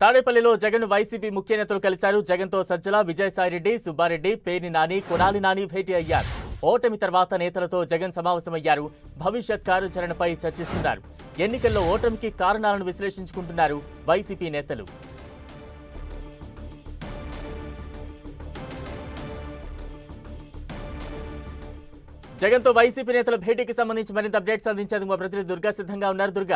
తాడేపల్లిలో జగన్ వైసీపీ ముఖ్య నేతలు కలిశారు జగన్తో సజ్జల విజయసాయిరెడ్డి సుబ్బారెడ్డి పేర్ని నాని కొడాలి నాని భేటీ అయ్యారు ఓటమి తర్వాత నేతలతో జగన్ సమావేశమయ్యారు భవిష్యత్ కార్యాచరణపై చర్చిస్తున్నారు ఎన్నికల్లో ఓటమికి కారణాలను విశ్లేషించుకుంటున్నారు వైసీపీ నేతలు జగన్తో వైసీపీ నేతల భేటీకి సంబంధించి మరింత అప్డేట్స్ అందించేందుకు మా ప్రతినిధి దుర్గా సిద్ధంగా ఉన్నారు దుర్గా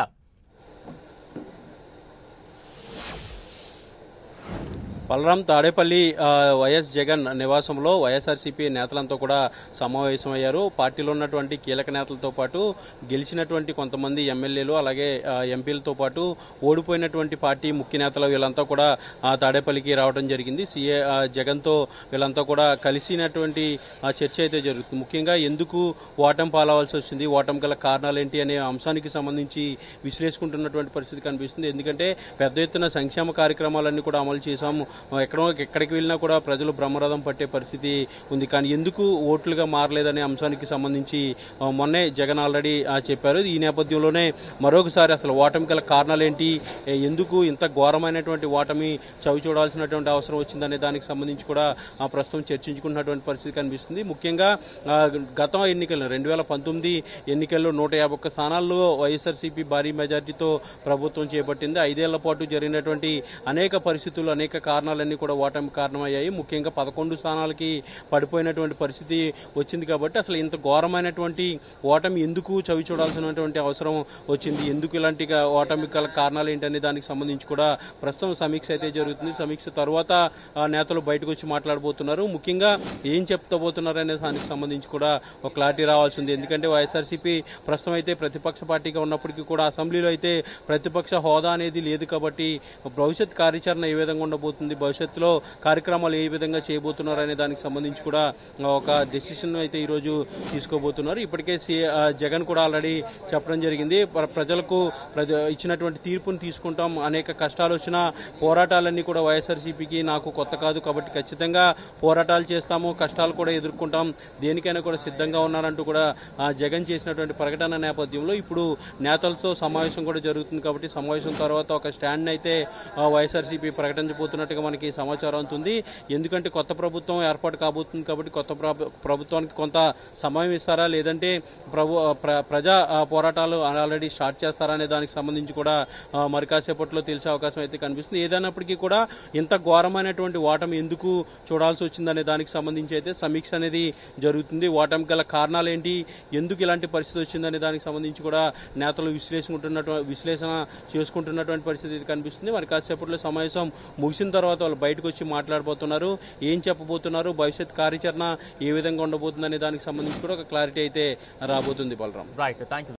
బలరాం తాడేపల్లి ఆ, వైఎస్ జగన్ నివాసంలో వైఎస్ఆర్సీపీ నేతలంతా కూడా సమావేశమయ్యారు పార్టీలో ఉన్నటువంటి కీలక నేతలతో పాటు గెలిచినటువంటి కొంతమంది ఎమ్మెల్యేలు అలాగే ఆ, ఎంపీలతో పాటు ఓడిపోయినటువంటి పార్టీ ముఖ్య నేతలు వీళ్ళంతా కూడా ఆ, తాడేపల్లికి రావడం జరిగింది సీఏ ఆ, జగన్తో వీళ్ళంతా కూడా కలిసినటువంటి ఆ, చర్చ అయితే జరుగుతుంది ముఖ్యంగా ఎందుకు ఓటమి పాలవలసి వచ్చింది ఓటమి గల కారణాలు ఏంటి అనే అంశానికి సంబంధించి విశ్లేషించుకుంటున్నటువంటి పరిస్థితి కనిపిస్తుంది ఎందుకంటే పెద్ద ఎత్తున సంక్షేమ కార్యక్రమాలన్నీ కూడా అమలు చేశాము ఎక్కడో ఎక్కడికి వెళ్ళినా కూడా ప్రజలు బ్రహ్మరథం పట్టే పరిస్థితి ఉంది కానీ ఎందుకు ఓట్లుగా మారలేదనే అంశానికి సంబంధించి ఆ, మొన్నే జగన్ ఆల్రెడీ ఆ, చెప్పారు ఈ నేపథ్యంలోనే మరొకసారి అసలు ఓటమి గల కారణాలు ఏంటి ఏ, ఎందుకు ఇంత ఘోరమైనటువంటి ఓటమి చవి చూడాల్సినటువంటి అవసరం వచ్చిందనే దానికి సంబంధించి కూడా ఆ, ప్రస్తుతం చర్చించుకుంటున్నటువంటి పరిస్థితి కనిపిస్తుంది ముఖ్యంగా ఆ, గతం ఎన్నికల్లో రెండు వేల పంతొమ్మిది ఎన్నికల్లో నూట యాభై ఒక్క స్థానాల్లో వైఎస్ఆర్సీపీ భారీ మెజార్టీతో ప్రభుత్వం చేపట్టింది ఐదేళ్ల పాటు జరిగినటువంటి అనేక పరిస్థితులు అనేక కారణాలన్నీ కూడా ఓటమి కారణమయ్యాయి ముఖ్యంగా పదకొండు స్థానాలకి పడిపోయినటువంటి పరిస్థితి వచ్చింది కాబట్టి అసలు ఇంత ఘోరమైనటువంటి ఓటమి ఎందుకు చవి చూడాల్సినటువంటి అవసరం వచ్చింది ఎందుకు ఇలాంటి గా- ఓటమి గల కారణాలు ఏంటనే దానికి సంబంధించి కూడా ప్రస్తుతం సమీక్ష అయితే జరుగుతుంది సమీక్ష తర్వాత ఆ, నేతలు బయటకు వచ్చి మాట్లాడబోతున్నారు ముఖ్యంగా ఏం చెప్తబోతున్నారు అనే దానికి సంబంధించి కూడా ఒక క్లారిటీ రావాల్సి ఉంది ఎందుకంటే వైఎస్ఆర్సీపీ ప్రస్తుతం అయితే ప్రతిపక్ష పార్టీగా ఉన్నప్పటికీ కూడా అసెంబ్లీలో అయితే ప్రతిపక్ష హోదా అనేది లేదు కాబట్టి భవిష్యత్ కార్యాచరణ ఏ విధంగా ఉండబోతుంది భవిష్యత్తులో కార్యక్రమాలు ఏ విధంగా చేయబోతున్నారు అనే దానికి సంబంధించి కూడా ఒక డెసిషన్ అయితే ఈ రోజు తీసుకోబోతున్నారు ఇప్పటికే సి- ఆ, జగన్ కూడా ఆల్రెడీ చెప్పడం జరిగింది ప్ర- ప్రజలకు ప్రజ- ఇచ్చినటువంటి తీర్పును తీసుకుంటాం అనేక కష్టాలు వచ్చినా పోరాటాలన్నీ కూడా వైఎస్ఆర్సీపీకి నాకు కొత్త కాదు కాబట్టి ఖచ్చితంగా పోరాటాలు చేస్తాము కష్టాలు కూడా ఎదుర్కొంటాం దేనికైనా కూడా సిద్ధంగా ఉన్నారంటూ కూడా ఆ, జగన్ చేసినటువంటి ప్రకటన నేపథ్యంలో ఇప్పుడు నేతలతో సమావేశం కూడా జరుగుతుంది కాబట్టి సమావేశం తర్వాత ఒక స్టాండ్ అయితే ఆ, వైఎస్ఆర్సీపీ ప్రకటించబోతున్నట్టుగా మనకి సమాచారం అవుతుంది ఎందుకంటే కొత్త ప్రభుత్వం ఏర్పాటు కాబోతుంది కాబట్టి కొత్త ప్రభు- ప్రభుత్వానికి కొంత సమయం ఇస్తారా లేదంటే ప్రభు ప్ర- ప్రజా ఆ, పోరాటాలు ఆల్రెడీ స్టార్ట్ చేస్తారా అనే దానికి సంబంధించి కూడా ఆ, మరి కాసేపట్లో తెలిసే అవకాశం అయితే కనిపిస్తుంది ఏదైనప్పటికీ కూడా ఇంత ఘోరమైనటువంటి ఓటమి ఎందుకు చూడాల్సి వచ్చిందనే దానికి సంబంధించి అయితే సమీక్ష అనేది జరుగుతుంది ఓటమి గల కారణాలు ఏంటి ఎందుకు ఇలాంటి పరిస్థితి వచ్చిందనే దానికి సంబంధించి కూడా నేతలు విశ్లేషించుకుంటున్నటువంటి విశ్లేషణ చేసుకుంటున్నటువంటి పరిస్థితి అయితే కనిపిస్తుంది మరి కాసేపట్లో సమావేశం ముగిసిన తర్వాత వాళ్ళు బయటకు వచ్చి మాట్లాడబోతున్నారు ఏం చెప్పబోతున్నారు భవిష్యత్ కార్యాచరణ ఏ విధంగా ఉండబోతుందనే దానికి సంబంధించి కూడా ఒక క్లారిటీ అయితే రాబోతుంది బలరాం రైట్ థ్యాంక్